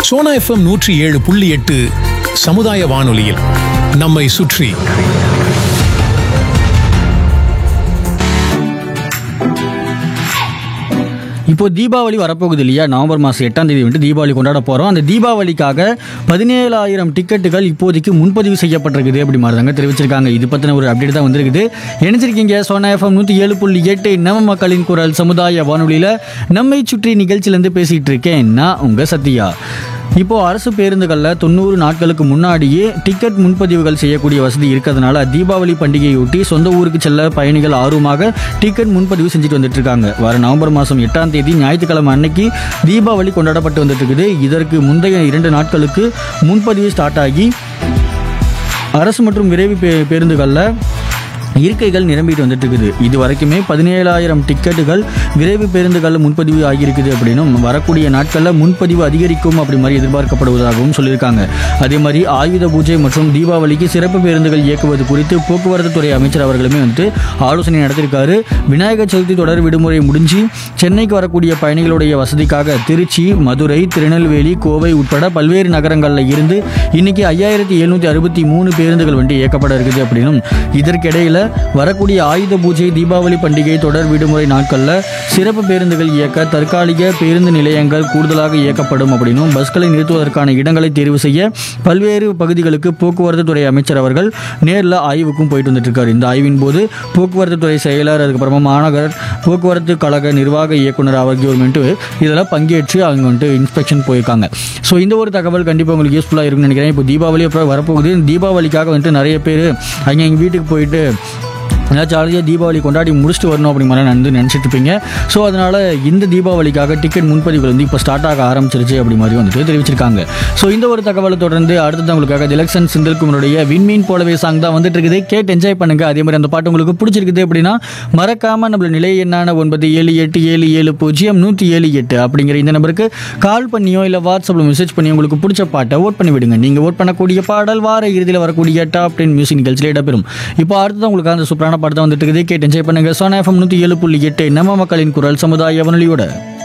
Sona FM நூற்றி ஏழு புள்ளி எட்டு சமுதாய வானொலியில் நம்மை சுற்றி இப்போ தீபாவளி வரப்போகுது இல்லையா நவம்பர் மாதம் எட்டாம் தேதி வந்து தீபாவளி கொண்டாட போகிறோம் அந்த தீபாவளிக்காக பதினேழாயிரம் டிக்கெட்டுகள் இப்போதைக்கு முன்பதிவு செய்யப்பட்டிருக்குது அப்படி மாதிரி தாங்க தெரிவிச்சிருக்காங்க இது பற்றின ஒரு அப்டேட் தான் வந்திருக்குது நினைச்சிருக்கீங்க சோனா எஃப்எம் நூற்றி ஏழு புள்ளி எட்டு நம்ம மக்களின் குரல் சமுதாய வானொலியில் நம்மை சுற்றி நிகழ்ச்சியிலேருந்து பேசிகிட்டு இருக்கேன் நான் உங்கள் சத்யா இப்போ அரசு பேருந்துகளில் தொண்ணூறு நாட்களுக்கு முன்னாடியே டிக்கெட் முன்பதிவுகள் செய்யக்கூடிய வசதி இருக்கிறதுனால தீபாவளி பண்டிகையொட்டி சொந்த ஊருக்கு செல்ல பயணிகள் ஆர்வமாக டிக்கெட் முன்பதிவு செஞ்சுட்டு வந்துட்டு இருக்காங்க வர நவம்பர் மாதம் எட்டாம் தேதி ஞாயிற்றுக்கிழமை அன்னைக்கு தீபாவளி கொண்டாடப்பட்டு வந்துட்டு இருக்குது இதற்கு முந்தைய இரண்டு நாட்களுக்கு முன்பதிவு ஸ்டார்ட் ஆகி அரசு மற்றும் விரைவு பே பேருந்துகளில் இருக்கைகள் நிரம்பிட்டு வந்துட்டு இருக்குது இது வரைக்குமே பதினேழாயிரம் டிக்கெட்டுகள் விரைவு பேருந்துகளில் முன்பதிவு ஆகியிருக்குது அப்படின்னும் வரக்கூடிய நாட்களில் முன்பதிவு அதிகரிக்கும் அப்படி மாதிரி எதிர்பார்க்கப்படுவதாகவும் சொல்லியிருக்காங்க அதே மாதிரி ஆயுத பூஜை மற்றும் தீபாவளிக்கு சிறப்பு பேருந்துகள் இயக்குவது குறித்து போக்குவரத்து துறை அமைச்சர் அவர்களுமே வந்துட்டு ஆலோசனை நடத்தியிருக்காரு விநாயகர் சதுர்த்தி தொடர் விடுமுறை முடிஞ்சு சென்னைக்கு வரக்கூடிய பயணிகளுடைய வசதிக்காக திருச்சி மதுரை திருநெல்வேலி கோவை உட்பட பல்வேறு நகரங்களில் இருந்து இன்னைக்கு ஐயாயிரத்தி எழுநூற்றி அறுபத்தி மூணு பேருந்துகள் வந்து இயக்கப்பட இருக்குது அப்படின்னும் இதற்கிடையில் வரக்கூடிய ஆயுத பூஜை தீபாவளி பண்டிகை தொடர் விடுமுறை நாட்களில் சிறப்பு பேருந்துகள் இயக்க தற்காலிக பேருந்து நிலையங்கள் கூடுதலாக இயக்கப்படும் அப்படின்னும் பஸ்களை நிறுத்துவதற்கான இடங்களை தேர்வு செய்ய பல்வேறு பகுதிகளுக்கு போக்குவரத்து துறை அமைச்சர் அவர்கள் நேரில் ஆய்வுக்கும் போயிட்டு வந்துட்டு இருக்காரு இந்த ஆய்வின் போது போக்குவரத்து துறை செயலர் அதுக்கப்புறமா மாநகர் போக்குவரத்து கழக நிர்வாக இயக்குனர் ஆகியோர் வந்துட்டு இதில் பங்கேற்று அவங்க வந்துட்டு இன்ஸ்பெக்ஷன் போயிருக்காங்க ஸோ இந்த ஒரு தகவல் கண்டிப்பாக உங்களுக்கு யூஸ்ஃபுல்லாக இருக்கும்னு நினைக்கிறேன் இப்போ தீபாவளி அப்புறம் வரப்போகுது தீபாவளிக்காக வந்துட்டு நிறைய பேர் அங்கே எங்கள் வீட்டுக்கு போயிட்டு நல்லா ஜாலியாக தீபாவளி கொண்டாடி முடிச்சுட்டு வரணும் அப்படி மாதிரி நான் வந்து நினச்சிட்டு இருப்பீங்க ஸோ அதனால் இந்த தீபாவளிக்காக டிக்கெட் முன்பதிவுகள் வந்து இப்போ ஸ்டார்ட் ஆக ஆரம்பிச்சிருச்சு அப்படி மாதிரி வந்துட்டு தெரிவிச்சிருக்காங்க ஸோ இந்த ஒரு தகவலை தொடர்ந்து அடுத்தது உங்களுக்காக திலக்ஷன் செந்தில்குமருடைய விண்மீன் போலவே சாங் தான் வந்துட்டு இருக்குது கேட்டு என்ஜாய் பண்ணுங்க அதே மாதிரி அந்த பாட்டு உங்களுக்கு பிடிச்சிருக்குது அப்படின்னா மறக்காம நம்மள நிலை எண்ணான ஒன்பது ஏழு எட்டு ஏழு ஏழு பூஜ்ஜியம் நூற்றி ஏழு எட்டு அப்படிங்கிற இந்த நம்பருக்கு கால் பண்ணியோ இல்லை வாட்ஸ்அப்பில் மெசேஜ் பண்ணி உங்களுக்கு பிடிச்ச பாட்டை ஓட் பண்ணி விடுங்க நீங்கள் ஓட் பண்ணக்கூடிய பாடல் வார இறுதியில் வரக்கூடிய டாப் டென் மியூசிக் நிகழ்ச்சியில் இடம்பெறும் இப்போ அடுத்தது உங்களுக்கு அந்த சூப்பரான பாட்டு தான் வந்துட்டு இருக்குது கேட்டு என்ஜாய் பண்ணுங்க சோனா எஃப்எம் நூற்றி ஏழு புள்ளி எட்டு நம்ம மக்களின் குரல் சமுதாய வானொலியோட